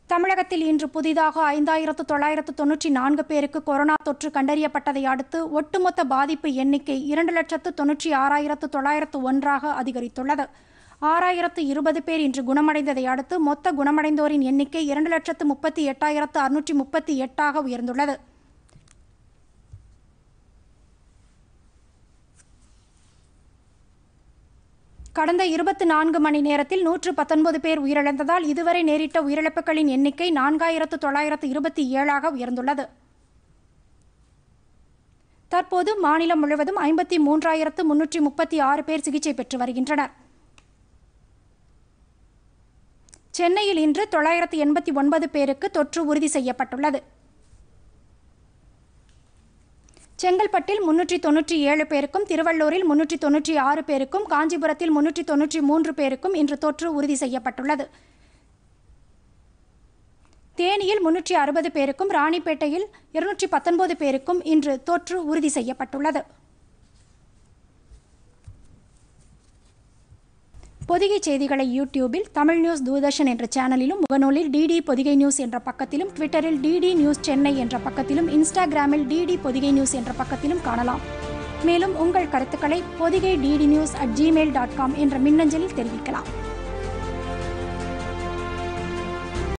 தமிழகத்தில் இன்று புதிதாக ஐந்தாயிரத்து தொள்ளாயிரத்து தொன்னூற்றி நான்கு பேருக்கு கொரோனா தொற்று கண்டறியப்பட்டதை அடுத்து ஒட்டுமொத்த பாதிப்பு எண்ணிக்கை இரண்டு லட்சத்து தொன்னூற்றி ஆறாயிரத்து தொள்ளாயிரத்து ஒன்றாக அதிகரித்துள்ளது ஆறாயிரத்து இருபது பேர் இன்று குணமடைந்ததை அடுத்து மொத்த குணமடைந்தோரின் எண்ணிக்கை இரண்டு லட்சத்து முப்பத்தி எட்டாயிரத்து அறுநூற்றி முப்பத்தி எட்டாக உயர்ந்துள்ளது கடந்த இருபத்தி நான்கு மணி நேரத்தில் நூற்று பத்தொன்பது பேர் உயிரிழந்ததால் இதுவரை நேரிட்ட உயிரிழப்புகளின் எண்ணிக்கை நான்காயிரத்து தொள்ளாயிரத்து இருபத்தி ஏழாக உயர்ந்துள்ளது தற்போது மாநிலம் முழுவதும் ஐம்பத்தி மூன்றாயிரத்து முன்னூற்றி முப்பத்தி ஆறு பேர் சிகிச்சை பெற்று வருகின்றனர் சென்னையில் இன்று தொள்ளாயிரத்து எண்பத்தி ஒன்பது பேருக்கு தொற்று உறுதி செய்யப்பட்டுள்ளது செங்கல்பட்டில் முன்னூற்றி தொன்னூற்றி ஏழு பேருக்கும் திருவள்ளூரில் முன்னூற்றி தொன்னூற்றி ஆறு பேருக்கும் காஞ்சிபுரத்தில் முன்னூற்றி தொன்னூற்றி மூன்று பேருக்கும் இன்று தொற்று உறுதி செய்யப்பட்டுள்ளது தேனியில் முன்னூற்றி அறுபது பேருக்கும் ராணிப்பேட்டையில் இருநூற்றி பத்தொன்பது பேருக்கும் இன்று தொற்று உறுதி செய்யப்பட்டுள்ளது பொதிகை செய்திகளை யூடியூபில் தமிழ் நியூஸ் தூர்தர்ஷன் என்ற சேனலிலும் முகநூலில் டிடி பொதிகை நியூஸ் என்ற பக்கத்திலும் ட்விட்டரில் டிடி நியூஸ் சென்னை என்ற பக்கத்திலும் இன்ஸ்டாகிராமில் டிடி பொதிகை நியூஸ் என்ற பக்கத்திலும் காணலாம் மேலும் உங்கள் கருத்துக்களை Podhigai DD news at gmail dot com என்ற மின்னஞ்சலில் தெரிவிக்கலாம்